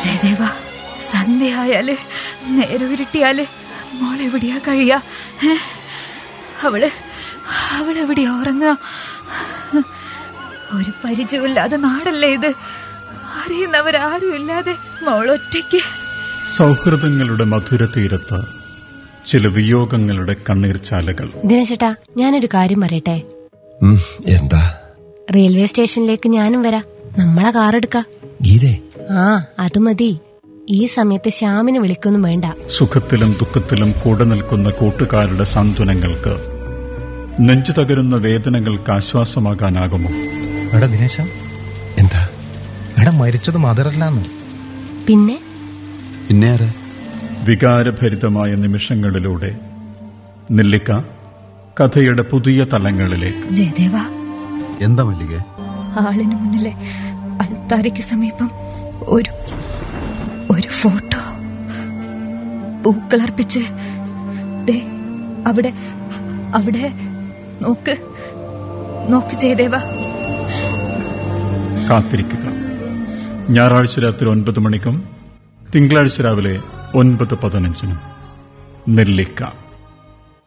ജയദേവ സന്ധ്യയായാല് നേരവിരുട്ടിയാല് മോളെവിടെയാ കഴിയാ ഏ? അവള് അവളെവിടെയാ ഉറങ്ങുക ഒരു പരിചയമില്ലാതെ നാടല്ലേ ഇത് അറിയുന്നവരാരും ഇല്ലാതെ മോളൊറ്റയ്ക്ക് സൗഹൃദങ്ങളുടെ മധുര തീരത്ത് ചില വിയോഗങ്ങളുടെ കണ്ണീർച്ചാലകൾ ദിനചേട്ടാ ഞാനൊരു കാര്യം പറയട്ടെ ഉം, എന്താ റെയിൽവേ സ്റ്റേഷനിലേക്ക് ഞാനും വരാം നമ്മളെ കാർ എടുക്ക ഗീതേ ആ അത് മതി ഈ സമയത്ത് ശ്യാമിന് വിളിക്കൊന്നും വേണ്ട സുഖത്തിലും ദുഃഖത്തിലും കൂടെ നിൽക്കുന്ന കൂട്ടുകാരുടെ സാന്ത്വനങ്ങൾക്ക് നെഞ്ചു തകരുന്ന വേദനകൾക്ക് ആശ്വാസമാകാനാകുമോ എടാ ദിനേശ എന്താ എടാ മരിച്ചത് മദറല്ലാന്ന് പിന്നെ പിന്നെ ആരാ വികാരഭരിതമായ നിമിഷങ്ങളിലൂടെ നെല്ലിക്ക കഥയുടെ പുതിയ തലങ്ങളിലേക്ക് ജയദേവ എന്താ മല്ലികേ ആളിന് മുന്നിലെ അൾത്താരയ്ക്ക് സമീപം ഒരു ഒരു ഫോട്ടോ പൂക്കളർപ്പിച്ച് ദേ അവിടെ അവിടെ നോക്ക് നോക്ക് ജയദേവ കാത്തിരിക്കുക ഞായറാഴ്ച രാത്രി ഒൻപത് മണിക്കും തിങ്കളാഴ്ച രാവിലെ ഒൻപത് പതിനഞ്ചിനും നെല്ലിക്ക